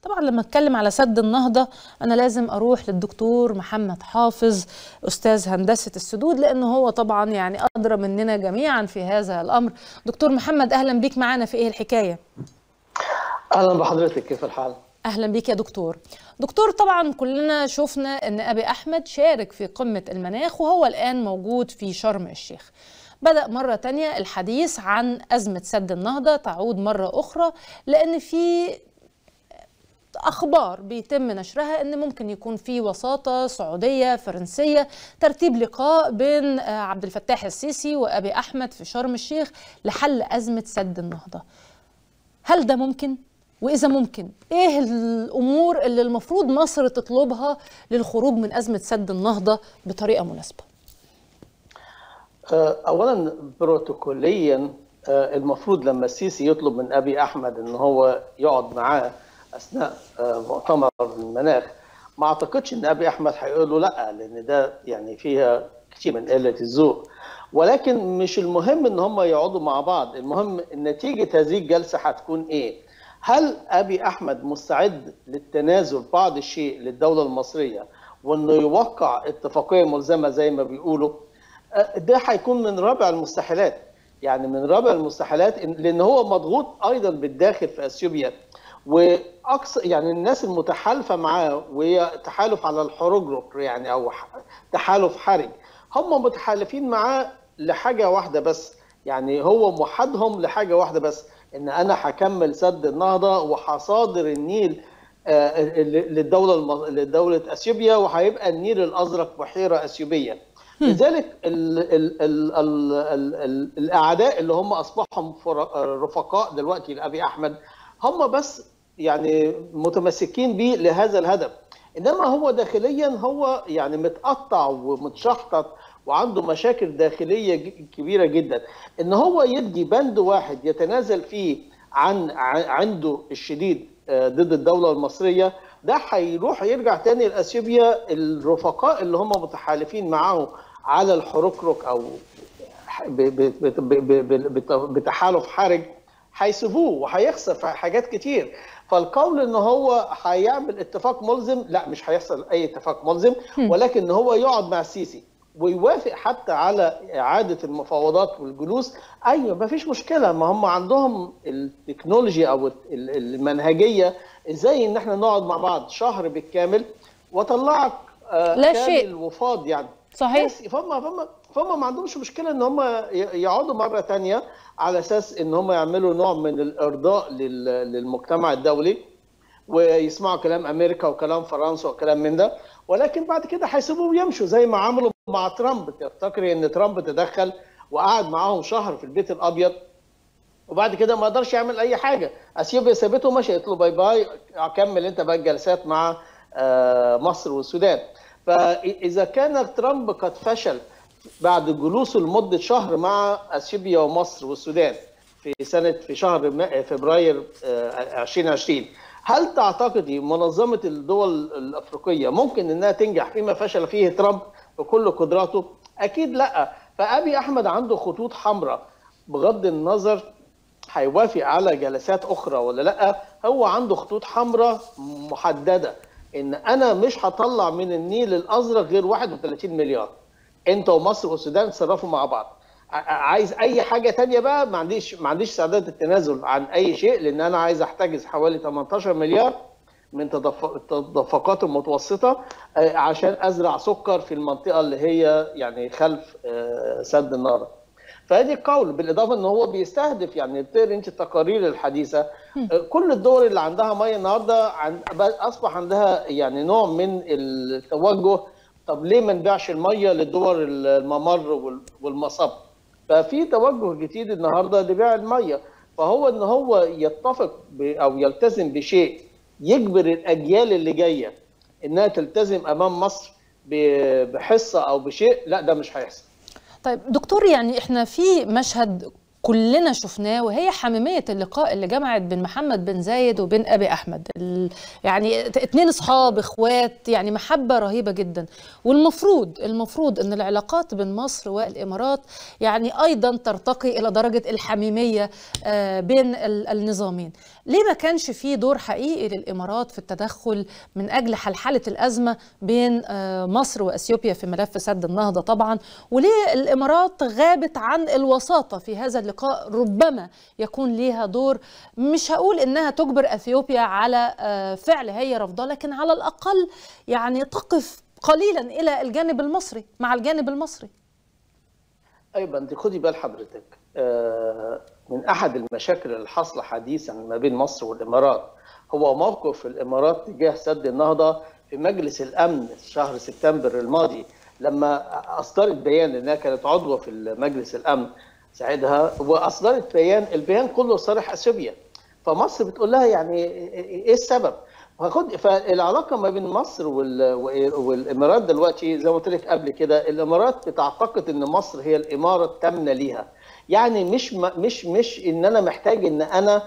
طبعا لما اتكلم على سد النهضه انا لازم اروح للدكتور محمد حافظ استاذ هندسه السدود لانه هو طبعا يعني ادرى مننا جميعا في هذا الامر دكتور محمد اهلا بيك معانا في ايه الحكايه اهلا بحضرتك كيف الحال اهلا بيك يا دكتور دكتور طبعا كلنا شفنا ان ابي احمد شارك في قمه المناخ وهو الان موجود في شرم الشيخ بدأ مرة تانية الحديث عن أزمة سد النهضة تعود مرة أخرى لأن في أخبار بيتم نشرها أن ممكن يكون في وساطة سعودية فرنسية ترتيب لقاء بين عبد الفتاح السيسي وأبي أحمد في شرم الشيخ لحل أزمة سد النهضة هل ده ممكن؟ وإذا ممكن إيه الأمور اللي المفروض مصر تطلبها للخروج من أزمة سد النهضة بطريقة مناسبة؟ اولا بروتوكوليا المفروض لما السيسي يطلب من ابي احمد ان هو يقعد معاه اثناء مؤتمر المناخ ما اعتقدش ان ابي احمد هيقول له لا لان ده يعني فيها كتير من قله الذوق ولكن مش المهم ان هم يقعدوا مع بعض المهم نتيجه هذه الجلسه هتكون ايه هل ابي احمد مستعد للتنازل بعض الشيء للدوله المصريه وانه يوقع اتفاقيه ملزمه زي ما بيقولوا ده هيكون من رابع المستحيلات يعني من رابع المستحيلات لان هو مضغوط ايضا بالداخل في اثيوبيا واقصى يعني الناس المتحالفه معاه وهي تحالف على الحروجروك يعني او تحالف حرج هم متحالفين معاه لحاجه واحده بس يعني هو موحدهم لحاجه واحده بس ان انا هكمل سد النهضه وهصادر النيل للدوله لدوله اثيوبيا وهيبقى النيل الازرق بحيره اثيوبيه لذلك ال ال ال ال ال ال الاعداء اللي هم اصبحوا رفقاء دلوقتي لابي احمد هم بس يعني متمسكين به لهذا الهدف انما هو داخليا هو يعني متقطع ومتشحطط وعنده مشاكل داخليه كبيره جدا ان هو يدي بند واحد يتنازل فيه عن عنده الشديد ضد الدوله المصريه ده هيروح يرجع تاني لاثيوبيا الرفقاء اللي هم متحالفين معاه على الحركرك او بتحالف حرج هيسيبوه وهيخسر في حاجات كتير فالقول ان هو هيعمل اتفاق ملزم لا مش هيحصل اي اتفاق ملزم ولكن ان هو يقعد مع السيسي ويوافق حتى على اعاده المفاوضات والجلوس ايوه ما فيش مشكله ما هم عندهم التكنولوجيا او المنهجيه ازاي ان احنا نقعد مع بعض شهر بالكامل واطلعك لا شيء وفاض يعني صحيح فهم فهم فهم ما عندهمش مشكله ان هم يقعدوا مره ثانيه على اساس ان هم يعملوا نوع من الارضاء للمجتمع الدولي ويسمعوا كلام امريكا وكلام فرنسا وكلام من ده ولكن بعد كده هيسيبوه ويمشوا زي ما عملوا مع ترامب تفتكري ان ترامب تدخل وقعد معاهم شهر في البيت الابيض وبعد كده ما قدرش يعمل اي حاجه اثيوبيا سابته ومشي قالت له باي باي كمل انت بقى الجلسات مع مصر والسودان فاذا كان ترامب قد فشل بعد جلوسه لمده شهر مع اثيوبيا ومصر والسودان في سنه في شهر فبراير 2020 هل تعتقدي منظمه الدول الافريقيه ممكن انها تنجح فيما فشل فيه ترامب بكل قدراته؟ اكيد لا فابي احمد عنده خطوط حمراء بغض النظر هيوافق على جلسات اخرى ولا لا هو عنده خطوط حمراء محدده ان انا مش هطلع من النيل الازرق غير 31 مليار انت ومصر والسودان تصرفوا مع بعض عايز اي حاجه تانية بقى ما عنديش ما عنديش استعداد التنازل عن اي شيء لان انا عايز احتجز حوالي 18 مليار من التدفقات المتوسطه عشان ازرع سكر في المنطقه اللي هي يعني خلف سد النهضه. فهذه القول بالاضافه ان هو بيستهدف يعني بتقري انت التقارير الحديثه كل الدول اللي عندها ميه النهارده اصبح عندها يعني نوع من التوجه طب ليه ما نبيعش الميه لدول الممر والمصب؟ ففي توجه جديد النهارده لبيع الميه فهو ان هو يتفق او يلتزم بشيء يجبر الاجيال اللي جايه انها تلتزم امام مصر بحصه او بشيء لا ده مش هيحصل طيب دكتور يعني احنا في مشهد كلنا شفناه وهي حميميه اللقاء اللي جمعت بين محمد بن زايد وبين ابي احمد يعني اتنين اصحاب اخوات يعني محبه رهيبه جدا والمفروض المفروض ان العلاقات بين مصر والامارات يعني ايضا ترتقي الى درجه الحميميه بين النظامين ليه ما كانش في دور حقيقي للامارات في التدخل من اجل حلحله الازمه بين مصر واثيوبيا في ملف سد النهضه طبعا وليه الامارات غابت عن الوساطه في هذا اللقاء ربما يكون ليها دور مش هقول انها تجبر اثيوبيا على فعل هي رفضه لكن على الاقل يعني تقف قليلا الى الجانب المصري مع الجانب المصري ايوه انت خدي بال حضرتك من احد المشاكل اللي حاصله حديثا ما بين مصر والامارات هو موقف الامارات تجاه سد النهضه في مجلس الامن شهر سبتمبر الماضي لما اصدرت بيان انها كانت عضوه في مجلس الامن ساعتها واصدرت بيان البيان كله صالح اثيوبيا فمصر بتقول لها يعني ايه السبب؟ فخد فالعلاقه ما بين مصر والامارات دلوقتي زي ما قلت لك قبل كده الامارات بتعتقد ان مصر هي الاماره التامنه ليها يعني مش مش مش ان انا محتاج ان انا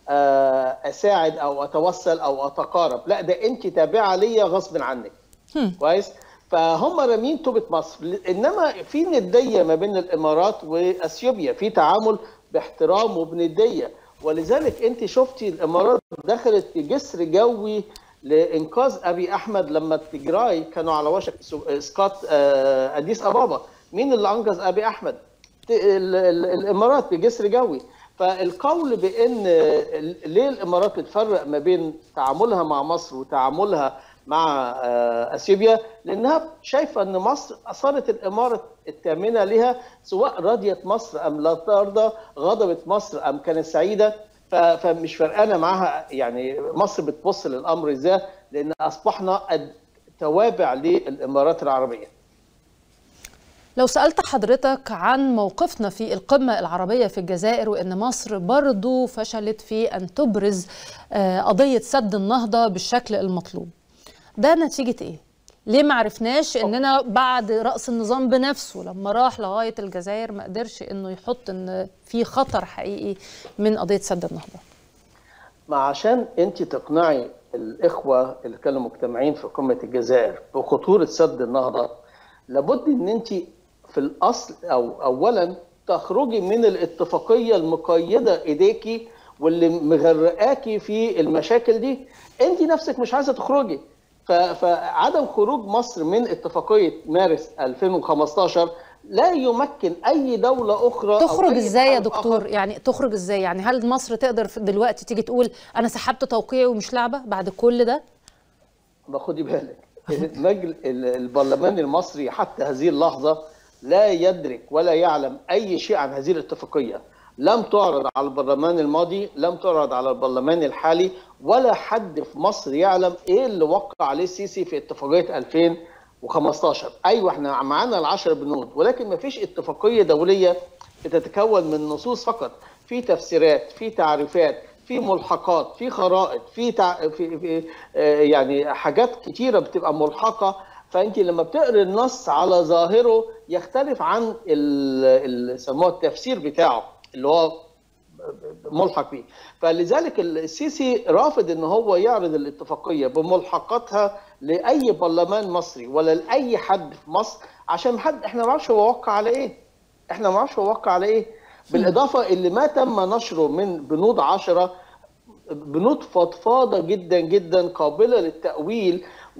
اساعد او اتوسل او اتقارب لا ده انت تابعه ليا غصب عنك كويس فهم رامين توبه مصر انما في نديه ما بين الامارات واثيوبيا في تعامل باحترام وبنديه ولذلك انت شفتي الامارات دخلت في جسر جوي لانقاذ ابي احمد لما التجراي كانوا على وشك اسقاط اديس ابابا مين اللي انقذ ابي احمد الامارات بجسر جوي فالقول بان ليه الامارات بتفرق ما بين تعاملها مع مصر وتعاملها مع اثيوبيا لانها شايفه ان مصر اثارت الاماره الثامنه لها سواء رضيت مصر ام لا ترضى غضبت مصر ام كانت سعيده فمش فرقانه معاها يعني مصر بتبص للامر ازاي لان اصبحنا توابع للامارات العربيه لو سألت حضرتك عن موقفنا في القمة العربية في الجزائر وأن مصر برضو فشلت في أن تبرز قضية سد النهضة بالشكل المطلوب ده نتيجة إيه؟ ليه ما عرفناش اننا بعد راس النظام بنفسه لما راح لغايه الجزائر ما قدرش انه يحط ان في خطر حقيقي من قضيه سد النهضه ما عشان انت تقنعي الاخوه اللي كانوا مجتمعين في قمه الجزائر بخطوره سد النهضه لابد ان انت في الاصل او اولا تخرجي من الاتفاقيه المقيده ايديكي واللي مغرقاكي في المشاكل دي انت نفسك مش عايزه تخرجي فعدم خروج مصر من اتفاقيه مارس 2015 لا يمكن اي دوله اخرى تخرج أو ازاي يا دكتور آخر. يعني تخرج ازاي يعني هل مصر تقدر دلوقتي تيجي تقول انا سحبت توقيعي ومش لعبه بعد كل ده ما خدي بالك المجل البرلمان المصري حتى هذه اللحظه لا يدرك ولا يعلم اي شيء عن هذه الاتفاقيه لم تعرض على البرلمان الماضي لم تعرض على البرلمان الحالي ولا حد في مصر يعلم ايه اللي وقع عليه السيسي في اتفاقيه 2015 ايوه احنا معانا العشر بنود ولكن ما فيش اتفاقيه دوليه بتتكون من نصوص فقط في تفسيرات في تعريفات في ملحقات في خرائط في, تع... في, في آه يعني حاجات كتيره بتبقى ملحقه فانت لما بتقري النص على ظاهره يختلف عن ال... سموه التفسير بتاعه اللي هو ملحق بيه فلذلك السيسي رافض ان هو يعرض الاتفاقيه بملحقاتها لاي برلمان مصري ولا لاي حد في مصر عشان حد احنا ما نعرفش هو وقع على ايه احنا ما نعرفش هو وقع على ايه بالاضافه اللي ما تم نشره من بنود عشرة بنود فضفاضه جدا جدا قابله للتاويل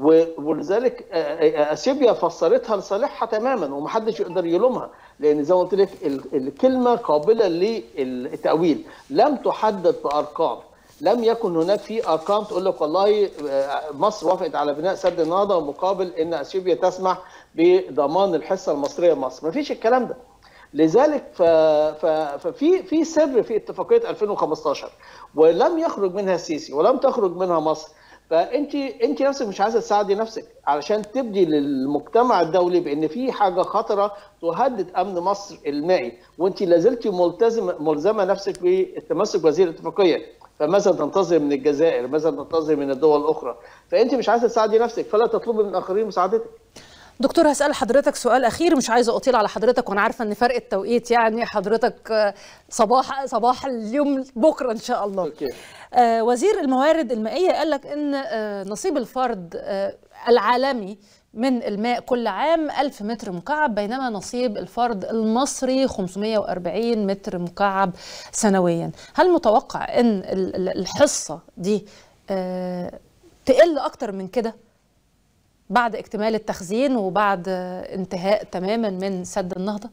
ولذلك اثيوبيا فسرتها لصالحها تماما ومحدش يقدر يلومها لان زي ما قلت لك الكلمه قابله للتاويل لم تحدد بارقام لم يكن هناك في ارقام تقول لك والله مصر وافقت على بناء سد النهضه مقابل ان اثيوبيا تسمح بضمان الحصه المصريه لمصر ما فيش الكلام ده لذلك ف... ف... ففي في سر في اتفاقيه 2015 ولم يخرج منها السيسي ولم تخرج منها مصر فانت انت نفسك مش عايزه تساعدي نفسك علشان تبدي للمجتمع الدولي بان في حاجه خطره تهدد امن مصر المائي وانت لازلت ملتزمه ملزمه نفسك بالتمسك بهذه الاتفاقيه فماذا تنتظر من الجزائر؟ ماذا تنتظر من الدول الاخرى؟ فانت مش عايزه تساعدي نفسك فلا تطلبي من الاخرين مساعدتك. دكتور هسأل حضرتك سؤال أخير مش عايزة أطيل على حضرتك وأنا عارفة إن فرق التوقيت يعني حضرتك صباح صباح اليوم بكرة إن شاء الله. أوكي. آه وزير الموارد المائية قال لك إن آه نصيب الفرد آه العالمي من الماء كل عام 1000 متر مكعب بينما نصيب الفرد المصري 540 متر مكعب سنويا هل متوقع ان الحصة دي تقل اكتر من كده بعد اكتمال التخزين وبعد انتهاء تماما من سد النهضة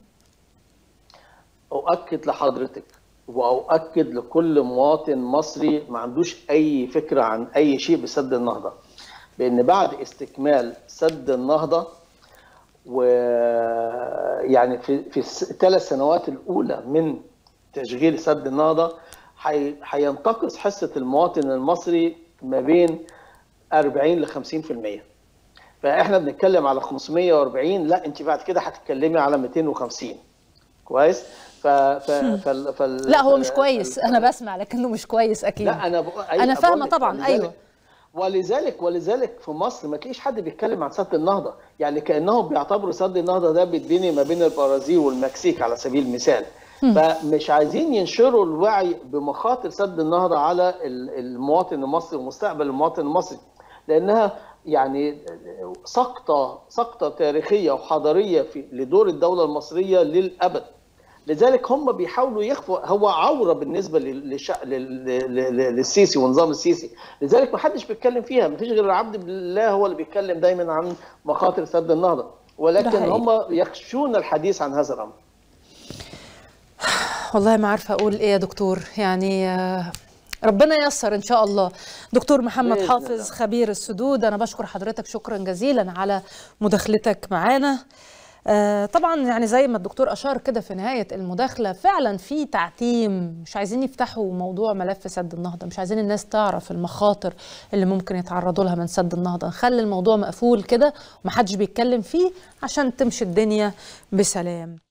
أؤكد لحضرتك وأؤكد لكل مواطن مصري ما عندوش أي فكرة عن أي شيء بسد النهضة بان بعد استكمال سد النهضه ويعني في في الثلاث سنوات الاولى من تشغيل سد النهضه هينتقص حصه المواطن المصري ما بين 40 ل 50% فاحنا بنتكلم على 540 لا انت بعد كده هتتكلمي على 250 كويس ف ف فل فل لا هو مش كويس انا بسمع لكنه مش كويس اكيد لا انا بقول انا فاهمه طبعا ايوه ولذلك ولذلك في مصر ما تلاقيش حد بيتكلم عن سد النهضه يعني كانهم بيعتبروا سد النهضه ده بيتبني ما بين البرازيل والمكسيك على سبيل المثال فمش عايزين ينشروا الوعي بمخاطر سد النهضه على المواطن المصري ومستقبل المواطن المصري لانها يعني سقطه سقطه تاريخيه وحضاريه في لدور الدوله المصريه للابد لذلك هم بيحاولوا يخفوا هو عوره بالنسبه للش... للسيسي ونظام السيسي لذلك ما حدش بيتكلم فيها ما فيش غير عبد الله هو اللي بيتكلم دايما عن مخاطر سد النهضه ولكن هم يخشون الحديث عن هذا الامر والله ما عارفه اقول ايه يا دكتور يعني ربنا ييسر ان شاء الله دكتور محمد حافظ الله. خبير السدود انا بشكر حضرتك شكرا جزيلا على مداخلتك معانا آه طبعا يعني زي ما الدكتور اشار كده في نهايه المداخله فعلا في تعتيم مش عايزين يفتحوا موضوع ملف سد النهضه مش عايزين الناس تعرف المخاطر اللي ممكن يتعرضوا لها من سد النهضه نخلي الموضوع مقفول كده ومحدش بيتكلم فيه عشان تمشي الدنيا بسلام